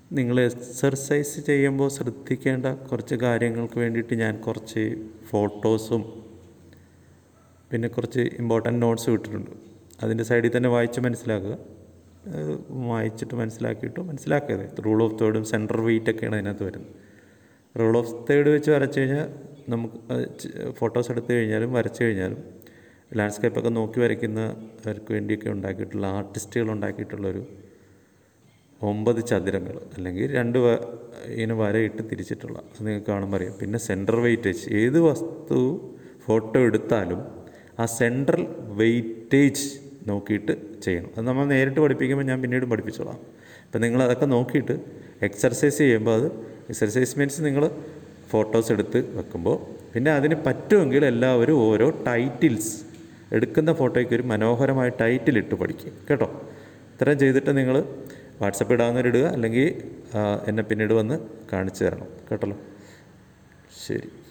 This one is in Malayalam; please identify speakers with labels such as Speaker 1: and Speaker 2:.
Speaker 1: നിങ്ങൾ എക്സർസൈസ് ചെയ്യുമ്പോൾ ശ്രദ്ധിക്കേണ്ട കുറച്ച് കാര്യങ്ങൾക്ക് വേണ്ടിയിട്ട് ഞാൻ കുറച്ച് ഫോട്ടോസും പിന്നെ കുറച്ച് ഇമ്പോർട്ടൻറ്റ് നോട്ട്സ് വിട്ടിട്ടുണ്ട് അതിൻ്റെ സൈഡിൽ തന്നെ വായിച്ച് മനസ്സിലാക്കുക അത് വായിച്ചിട്ട് മനസ്സിലാക്കിയിട്ട് മനസ്സിലാക്കിയത് റൂൾ ഓഫ് തേർഡും സെൻട്രൽ വെയിറ്റ് ഒക്കെയാണ് അതിനകത്ത് വരുന്നത് റൂൾ ഓഫ് തേർഡ് വെച്ച് വരച്ച് കഴിഞ്ഞാൽ നമുക്ക് ഫോട്ടോസ് എടുത്തു കഴിഞ്ഞാലും വരച്ചു കഴിഞ്ഞാലും ലാൻഡ്സ്കേപ്പൊക്കെ നോക്കി വരയ്ക്കുന്നവർക്ക് വേണ്ടിയൊക്കെ ഉണ്ടാക്കിയിട്ടുള്ള ആർട്ടിസ്റ്റുകൾ ഉണ്ടാക്കിയിട്ടുള്ളൊരു ഒമ്പത് ചതുരങ്ങൾ അല്ലെങ്കിൽ രണ്ട് വ- ഇങ്ങനെ വരയിട്ട് തിരിച്ചിട്ടുള്ള അത് നിങ്ങൾക്ക് കാണുമ്പോൾ അറിയാം പിന്നെ സെൻട്രൽ വെയിറ്റേജ് ഏത് വസ്തു ഫോട്ടോ എടുത്താലും ആ സെൻട്രൽ വെയിറ്റേജ് നോക്കിയിട്ട് ചെയ്യണം അത് നമ്മൾ നേരിട്ട് പഠിപ്പിക്കുമ്പോൾ ഞാൻ പിന്നീട് പഠിപ്പിച്ചോളാം അപ്പം നിങ്ങൾ അതൊക്കെ നോക്കിയിട്ട് എക്സർസൈസ് ചെയ്യുമ്പോൾ അത് എക്സർസൈസ് മീൻസ് നിങ്ങൾ ഫോട്ടോസ് എടുത്ത് വെക്കുമ്പോൾ പിന്നെ അതിന് പറ്റുമെങ്കിൽ എല്ലാവരും ഓരോ ടൈറ്റിൽസ് എടുക്കുന്ന ഫോട്ടോയ്ക്ക് ഒരു മനോഹരമായ ടൈറ്റിൽ ഇട്ട് പഠിക്കും കേട്ടോ ഇത്രയും ചെയ്തിട്ട് നിങ്ങൾ വാട്സപ്പ് ഇടാവുന്നവരിടുക അല്ലെങ്കിൽ ആ, എന്നെ പിന്നീട് വന്ന് കാണിച്ചു തരണം കേട്ടല്ലോ ശരി